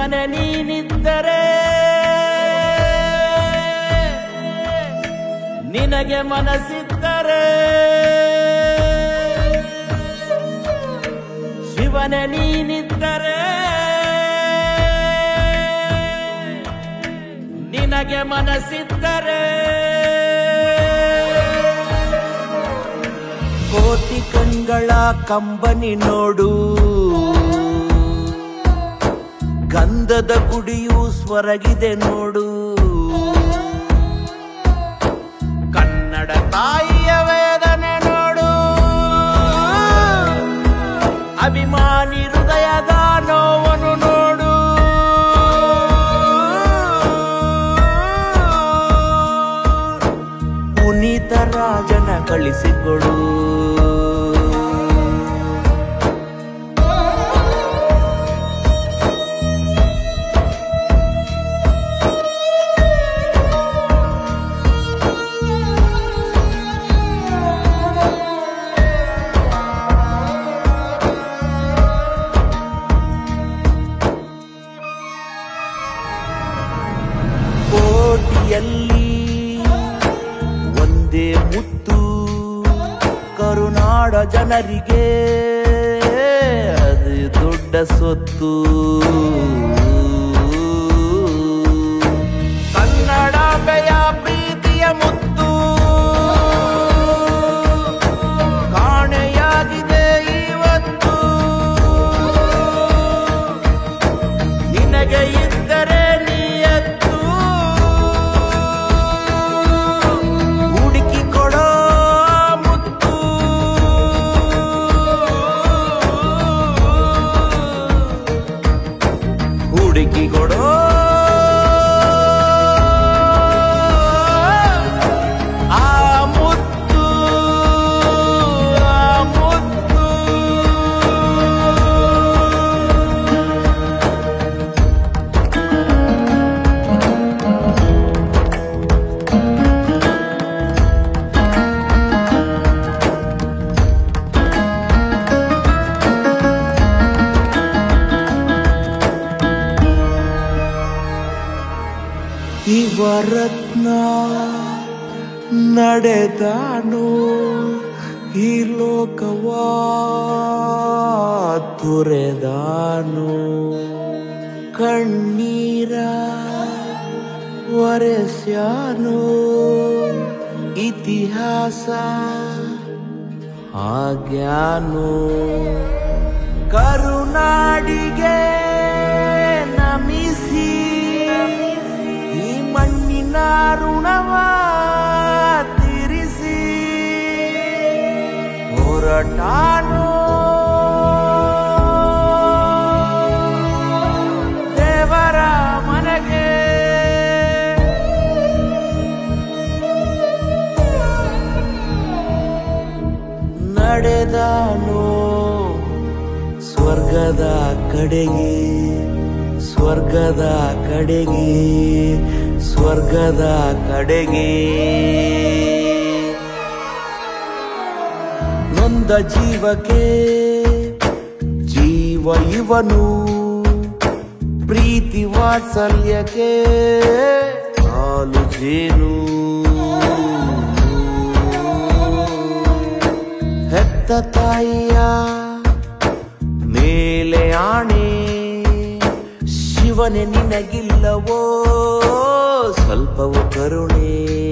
ಶಿವನ ನೀನಿದ್ದರೆ ನಿನಗೆ ಮನಸ್ಸಿದ್ದರೆ ಶಿವನ ನೀನಿದ್ದರೆ ನಿನಗೆ ಮನಸ್ಸಿದ್ದರೆ ಕೋಟಿ ಕಣ್ಗಳ ಕಂಬನಿ ನೋಡು ಗಂಧದ ಗುಡಿಯು ಸ್ವರಗಿದೆ ನೋಡು ಕನ್ನಡ ತಾಯಿಯ ವೇದನೆ ನೋಡು ಅಭಿಮಾನಿ ಹೃದಯದ ನೋವನ್ನು ನೋಡು ಪುನೀತ ರಾಜನ ಕಳಿಸಿಕೊಡು ಕೋಟಿಯಲ್ಲಿ ಒಂದೇ ಮುತ್ತು ಕರುನಾಡ ಜನರಿಗೆ ಅದು ದೊಡ್ಡ ಸ್ವತ್ತು ಕನ್ನಡಾಂಬೆಯ ಪ್ರೀತಿಯ ಮುತ್ತು ಕಾಣೆಯಾಗಿದೆ ಇವತ್ತು ನಿನಗೆ ಇದ್ದರೆ ನೀಯತ್ತು ಹುಡುಕಿ ಕೊಡೋ ಮುತ್ತು ಹುಡುಕಿ ಕೊಡೋ ಆ ಮುತ್ತು ಆ ಮುತ್ತು ಇವರತ್ನ ನಡೆದಾನು ಈ ಲೋಕವ ತುರೆದಾನು ಕಣ್ಣೀರ ಒರೆಸ್ಯಾನು ಇತಿಹಾಸ ಆಗ್ಯಾನು ಕರುನಾಡಿಗೆ ನಮಿಸಿ ಈ ಮಣ್ಣಿನ ಋಣವ ತೀರಿಸಿ ಹೊರಟಾನು ದೇವರ ಮನೆಗೆ ನಡೆದಾನು ಸ್ವರ್ಗದ ಕಡೆಗೆ ಸ್ವರ್ಗದ ಕಡೆಗೆ ಸ್ವರ್ಗದ ಕಡೆಗೆ ನೊಂದ ಜೀವಕ್ಕೆ ಜೀವ ಇವನು ಪ್ರೀತಿ ವಾತ್ಸಲ್ಯಕ್ಕೆ ಹಾಲು ಜೇನು ಹೆತ್ತ ತಾಯಿಯ ಮೇಲೆ ಆಣೆ ಶಿವನೇ ನಿನಗಿಲ್ಲವೋ ಸ್ವಲ್ಪವು ಕರುಣೆ